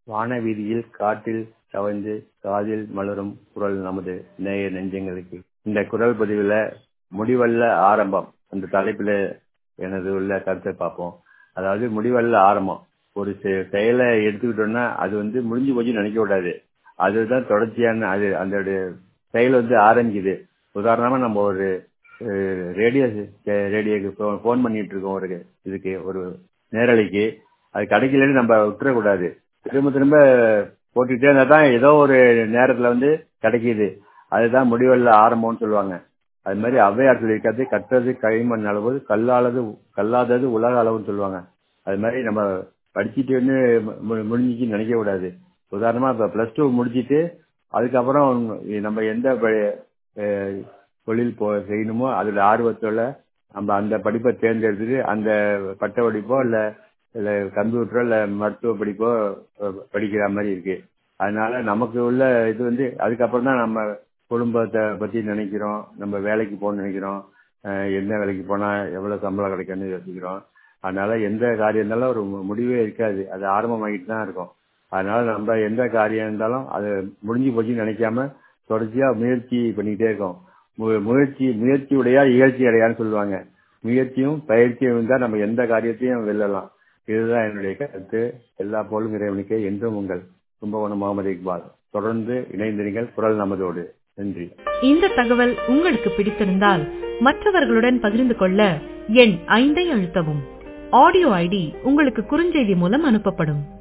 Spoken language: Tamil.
வானவீதியில் காற்றில் தவழ்ந்து காதில் மலரும் குரல் நமது நேய நெஞ்சங்களுக்கு இந்த குரல் பதிவுல முடிவல்ல ஆரம்பம் அந்த தலைப்புல எனது உள்ள கருத்தை பார்ப்போம் அதாவது முடிவல்ல ஆரம்பம் ஒரு செ- செயலை எடுத்துக்கிட்டோம்னா அது வந்து முடிஞ்சு போச்சு நினைக்க கூடாது அதுதான் தொடர்ச்சியான அது அந்த செயல் வந்து ஆரம்பிக்குது உதாரணமா நம்ம ஒரு ரேடியோ ரேடியோக்கு ஃபோன் பண்ணிட்டு இருக்கோம் ஒரு இதுக்கு ஒரு நேரலைக்கு அது கிடைக்கலன்னு நம்ம விட்டுறக்கூடாது திரும்ப திரும்ப போட்டுட்டே இருந்தா தான் ஏதோ ஒரு நேரத்துல வந்து கிடைக்குது அதுதான் முடிவல்ல ஆரம்பம்னு சொல்லுவாங்க அது மாதிரி ஔவையார் சொல்லியிருக்காது கற்றது கைமண் அளவு கல்லாதது கல்லாதது உலக அளவுன்னு சொல்லுவாங்க அது மாதிரி நம்ம படிச்சுட்டு வந்து மு- முடிஞ்சுச்சுன்னு நினைக்க கூடாது உதாரணமா இப்ப பிளஸ் டூ முடிச்சிட்டு அதுக்கப்புறம் நம்ம எந்த ப- அஹ் தொழில் போ செய்யணுமோ அதுல ஆர்வத்தோட நம்ம அந்த படிப்பை தேர்ந்தெடுத்துட்டு அந்த பட்ட படிப்போ இல்ல இல்ல கம்ப்யூட்டரோ இல்ல மருத்துவ படிப்போ அஹ் படிக்கிற மாதிரி இருக்கு அதனால நமக்கு உள்ள இது வந்து அதுக்கப்புறம் தான் நம்ம குடும்பத்தை பத்தி நினைக்கிறோம் நம்ம வேலைக்கு போகணும்னு நினைக்கிறோம் அஹ் என்ன வேலைக்கு போனா எவ்வளவு சம்பளம் கிடைக்கும்னு யோசிக்கிறோம் அதனால எந்த காரியம் இருந்தாலும் ஒரு மு- முடிவே இருக்காது அது ஆரம்பமாகிட்டு தான் இருக்கும் அதனால நம்ம எந்த காரியம் இருந்தாலும் அது முடிஞ்சு போச்சுன்னு நினைக்காம தொடர்ச்சியா முயற்சி பண்ணிக்கிட்டே இருக்கோம் மு- முயற்சி முயற்சி உடையா இகழ்ச்சி அடையான்னு சொல்லுவாங்க முயற்சியும் பயிற்சியும் இருந்தா நம்ம எந்த காரியத்தையும் வெல்லலாம் இதுதான் என்னுடைய கருத்து எல்லா போலும் இறைவனுக்கே என்றும் உங்கள் கும்பகோணம் முகமது இக்பால் தொடர்ந்து இணைந்திருங்கள் குரல் நமதோடு நன்றி இந்த தகவல் உங்களுக்கு பிடித்திருந்தால் மற்றவர்களுடன் பகிர்ந்து கொள்ள எண் ஐந்தை அழுத்தவும் ஆடியோ ஐடி உங்களுக்கு குறுஞ்செய்தி மூலம் அனுப்பப்படும்